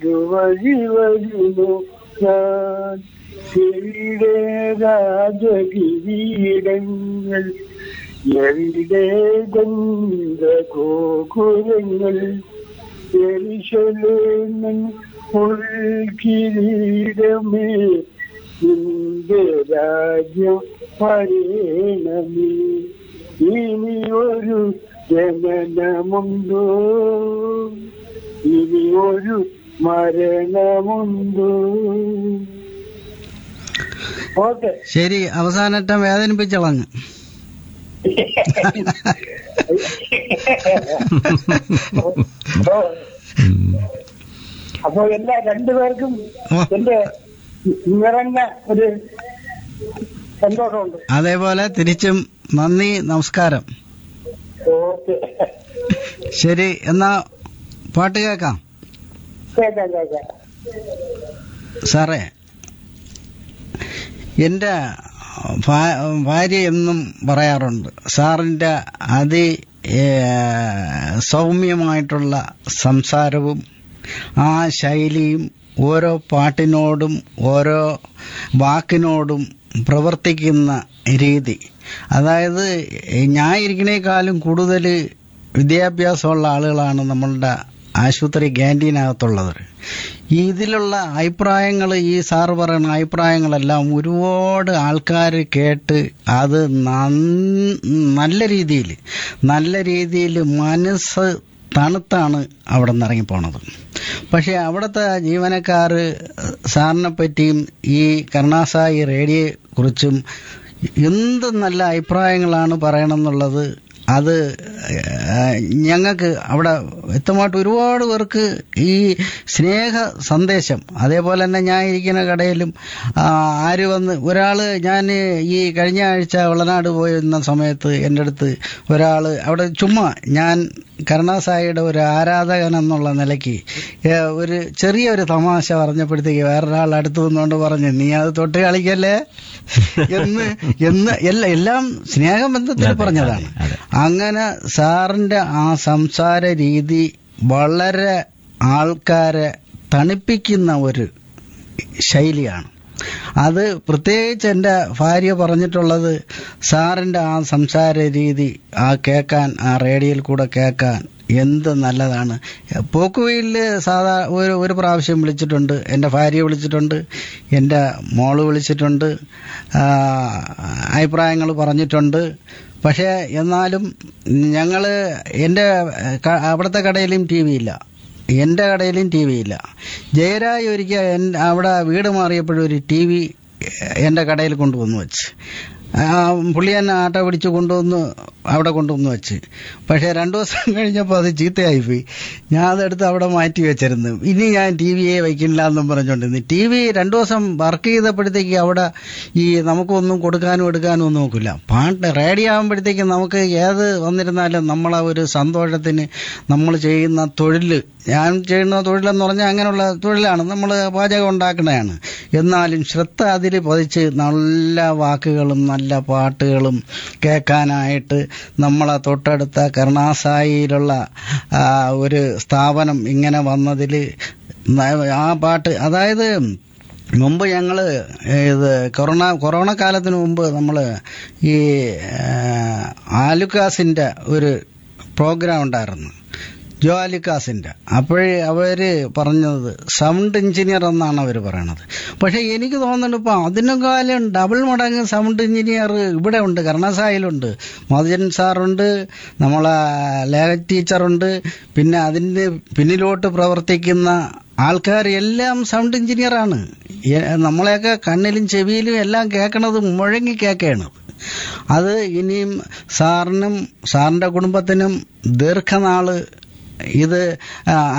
വഴി വരുന്നു ഞാൻ എവിടെ രാജകിരീടങ്ങൾ എവിടെ ഗോകുലങ്ങൾ എരിശലേമൻ ഉൾക്കിരീടമേ നിന്റെ രാജ്യം വരേണമേ ഇനി ഒരു ജനനമുണ്ടോ ഇനി ഒരു മരണമുണ്ടോ ഓക്കെ ശരി അവസാനറ്റം വേദനിപ്പിച്ചളഞ്ഞു അപ്പൊ എല്ലാ രണ്ടുപേർക്കും ഓ. എന്റെ നിറഞ്ഞ ഒരു സന്തോഷമുണ്ട് അതേപോലെ തിരിച്ചും നന്ദി നമസ്കാരം ഓക്കെ ശരി എന്നാ പാട്ട് കേൾക്കാം കേൾക്കാം കേൾക്കാം സാറേ എൻ്റെ ഭാ- ഭാര്യ എന്നും പറയാറുണ്ട് സാറിൻ്റെ അതി ഏ, സൗമ്യമായിട്ടുള്ള സംസാരവും ആ ശൈലിയും ഓരോ പാട്ടിനോടും ഓരോ വാക്കിനോടും പ്രവർത്തിക്കുന്ന രീതി അതായത് ഞാൻ ഇരിക്കണേക്കാളും കൂടുതൽ വിദ്യാഭ്യാസമുള്ള ആളുകളാണ് നമ്മളുടെ ആശുപത്രി ക്യാൻറ്റീനകത്തുള്ളത് ഇതിലുള്ള അഭിപ്രായങ്ങൾ ഈ സാറ് പറയുന്ന അഭിപ്രായങ്ങളെല്ലാം ഒരുപാട് ആൾക്കാർ കേട്ട് അത് നന്ന- നല്ല രീതിയിൽ നല്ല രീതിയിൽ മനസ്സ് തണുത്താണ് അവിടെ നിന്ന് ഇറങ്ങിപ്പോണത് പക്ഷേ അവിടുത്തെ ജീവനക്കാർ സാറിനെ പറ്റിയും ഈ കരുണാസായി റേഡിയോയെ കുറിച്ചും എന്ത് നല്ല അഭിപ്രായങ്ങളാണ് പറയണമെന്നുള്ളത് അത് ഞങ്ങൾക്ക് അവിടെ വ്യക്തമായിട്ട് ഒരുപാട് പേർക്ക് ഈ സ്നേഹ സന്ദേശം അതേപോലെ തന്നെ ഞാൻ ഇരിക്കുന്ന കടയിലും ആ, ആര് വന്ന് ഒരാൾ ഞാൻ ഈ കഴിഞ്ഞ ആഴ്ച വളനാട് പോയിരുന്ന സമയത്ത് എൻ്റെ അടുത്ത് ഒരാൾ അവിടെ ചുമ്മാ ഞാൻ കരുണാസായിയുടെ ഒരു ആരാധകൻ എന്നുള്ള നിലയ്ക്ക് ഏ, ഒരു ചെറിയൊരു തമാശ പറഞ്ഞപ്പോഴത്തേക്ക് വേറൊരാൾ അടുത്ത് വന്നുകൊണ്ട് പറഞ്ഞു നീ അത് തൊട്ട് കളിക്കല്ലേ എന്ന് എന്ന് എല്ലാ എല്ലാം സ്നേഹബന്ധത്തിൽ അതെ, പറഞ്ഞതാണ് അതെ, അതെ. അങ്ങനെ സാറിന്റെ ആ സംസാര രീതി വളരെ ആൾക്കാരെ തണുപ്പിക്കുന്ന ഒരു ശൈലിയാണ് അത് പ്രത്യേകിച്ച് എൻ്റെ ഭാര്യ പറഞ്ഞിട്ടുള്ളത് സാറിൻ്റെ ആ സംസാര രീതി ആ കേൾക്കാൻ ആ റേഡിയോയിൽ കൂടെ കേൾക്കാൻ എന്ത് നല്ലതാണ് പോക്കുവെയിൽ സാധാ ഒരു ഒരു പ്രാവശ്യം വിളിച്ചിട്ടുണ്ട് എൻ്റെ ഭാര്യ വിളിച്ചിട്ടുണ്ട് എൻ്റെ മോള് വിളിച്ചിട്ടുണ്ട് ആ, അഭിപ്രായങ്ങൾ പറഞ്ഞിട്ടുണ്ട് പക്ഷേ എന്നാലും ഞങ്ങൾ എൻ്റെ ക- അവിടുത്തെ കടയിലും ടി വി ഇല്ല എൻ്റെ കടയിലും ടി വി ഇല്ല ജയരാജ് ഒരിക്കൽ എൻ- അവിടെ വീട് മാറിയപ്പോഴും ഒരു ടി വി എൻ്റെ കടയിൽ കൊണ്ടുവന്ന് വെച്ച് ആ, പുള്ളി എന്നെ ആട്ടോ പിടിച്ച് കൊണ്ടുവന്ന് അവിടെ കൊണ്ടുവന്ന് വെച്ച് പക്ഷേ രണ്ടു ദിവസം കഴിഞ്ഞപ്പോൾ അത് ചീത്തയായിപ്പോയി ഞാൻ അതെടുത്ത് അവിടെ മാറ്റി വെച്ചിരുന്നു ഇനി ഞാൻ ടി വിയെ വയ്ക്കില്ല എന്നും പറഞ്ഞുകൊണ്ടിരുന്നു ടി വി രണ്ടു ദിവസം വർക്ക് ചെയ്തപ്പോഴത്തേക്ക് അവിടെ ഈ നമുക്കൊന്നും കൊടുക്കാനും എടുക്കാനും ഒന്നും നോക്കില്ല പാട്ട് റേഡിയോ ആകുമ്പോഴത്തേക്ക് നമുക്ക് ഏത് വന്നിരുന്നാലും നമ്മളെ ഒരു സന്തോഷത്തിന് നമ്മൾ ചെയ്യുന്ന തൊഴിൽ ഞാൻ ചെയ്യുന്ന തൊഴിലെന്ന് പറഞ്ഞാൽ അങ്ങനെയുള്ള തൊഴിലാണ് നമ്മൾ പാചകം ഉണ്ടാക്കുന്നതാണ് എന്നാലും ശ്രദ്ധ അതിൽ പതിച്ച് നല്ല വാക്കുകളും നല്ല പാട്ടുകളും കേൾക്കാനായിട്ട് നമ്മളെ തൊട്ടടുത്ത കരുണാസായിയിലുള്ള ആ, ഒരു സ്ഥാപനം ഇങ്ങനെ വന്നതിൽ ആ പാട്ട് അതായത് മുമ്പ് ഞങ്ങൾ ഇത് കൊറോണ കൊറോണ കാലത്തിന് മുമ്പ് നമ്മൾ ഈ ആലുക്കാസിൻ്റെ ഒരു പ്രോഗ്രാം ഉണ്ടായിരുന്നു ജോ അലിക്കാസിൻ്റെ അപ്പോഴേ അവർ പറഞ്ഞത് സൗണ്ട് എഞ്ചിനീയർ എന്നാണ് അവർ പറയണത് പക്ഷേ എനിക്ക് തോന്നുന്നുണ്ട് ഇപ്പം അതിനേക്കാളും ഡബിൾ മടങ്ങ് സൗണ്ട് എഞ്ചിനീയർ ഇവിടെ ഉണ്ട് കരുണാസായിലുണ്ട് മധുജൻ സാറുണ്ട് നമ്മളെ ലേഖ ടീച്ചറുണ്ട് പിന്നെ അതിൻ്റെ പിന്നിലോട്ട് പ്രവർത്തിക്കുന്ന ആൾക്കാർ എല്ലാം സൗണ്ട് എഞ്ചിനീയറാണ് എ- നമ്മളെയൊക്കെ കണ്ണിലും ചെവിയിലും എല്ലാം കേൾക്കണത് മുഴങ്ങി കേൾക്കുകയാണ് അത് ഇനിയും സാറിനും സാറിൻ്റെ കുടുംബത്തിനും ദീർഘനാള് ഇത് ആ,